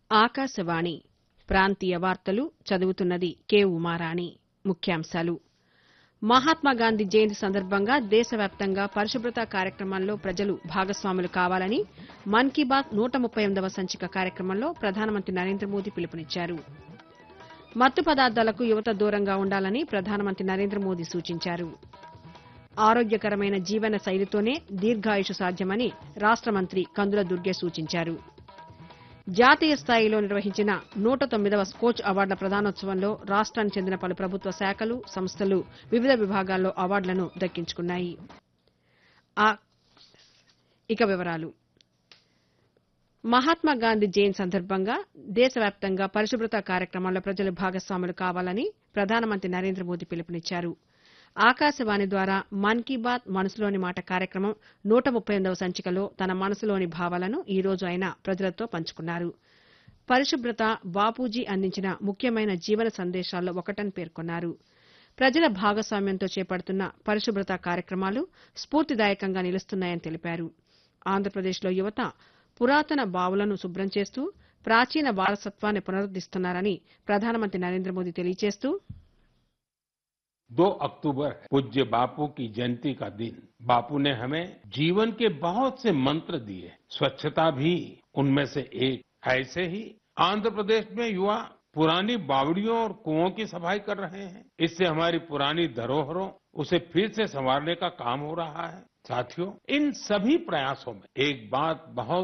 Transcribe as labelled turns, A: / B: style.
A: ఆకాశవాణి ప్రాంతీయ వార్తలు చదువుతున్నది కె ఉమారాణి ముఖ్యాంశాలు మహాత్మాగాంధీ జయంతి సందర్భంగా దేశవ్యాప్తంగా పరిశుభ్రత కార్యక్రమాల్లో ప్రజలు భాగస్వాములు కావాలని మన్ కీ బాత్ నూట ముప్పై ఎనిమిదవ సంచిక కార్యక్రమంలో ప్రధానమంత్రి నరేంద్ర మోదీ పిలుపునిచ్చారు మత్తు పదార్థాలకు యువత దూరంగా ఉండాలని ప్రధానమంత్రి నరేంద్ర మోదీ సూచించారు ఆరోగ్యకరమైన జీవన శైలితోనే దీర్ఘాయుషు సాధ్యమని రాష్ట మంత్రి కందుల దుర్గే సూచించారు జాతీయ స్థాయిలో నిర్వహించిన నూట తొమ్మిదవ స్కోచ్ అవార్డుల ప్రదానోత్సవంలో రాష్ట్రానికి చెందిన పలు ప్రభుత్వ శాఖలు సంస్థలు వివిధ విభాగాల్లో అవార్డులను దక్కించుకున్నాయి ఆ- ఇక వివరాలు మహాత్మాగాంధీ జయంతి సందర్భంగా దేశవ్యాప్తంగా పరిశుభ్రత కార్యక్రమాల్లో ప్రజలు భాగస్వాములు కావాలని ప్రధానమంత్రి నరేంద్ర మోదీ పిలుపునిచ్చారు ఆకాశవాణి ద్వారా మన్ కీ బాత్ మనసులోని మాట కార్యక్రమం నూట ముప్పై ఎనిమిదవ సంచికలో తన మనసులోని భావాలను ఈ రోజు ఆయన ప్రజలతో పంచుకున్నారు పరిశుభ్రత బాపూజీ అందించిన ముఖ్యమైన జీవన సందేశాల్లో ఒకటని పేర్కొన్నారు ప్రజల భాగస్వామ్యంతో చేపడుతున్న పరిశుభ్రత కార్యక్రమాలు స్ఫూర్తిదాయకంగా నిలుస్తున్నాయని తెలిపారు ఆంధ్రప్రదేశ్లో యువత పురాతన బావులను శుభ్రం చేస్తూ ప్రాచీన వారసత్వాన్ని పునరుద్దరిస్తున్నారని ప్రధానమంత్రి నరేంద్ర మోదీ తెలియజేస్తూ
B: दो अक्टूबर है पूज्य बापू की जयंती का दिन बापू ने हमें जीवन के बहुत से मंत्र दिए स्वच्छता भी उनमें से एक ऐसे ही आंध्र प्रदेश में युवा पुरानी बावड़ियों और कुओं की सफाई कर रहे हैं इससे हमारी पुरानी धरोहरों उसे फिर से संवारने का काम हो रहा है साथियों इन सभी प्रयासों में एक बात बहुत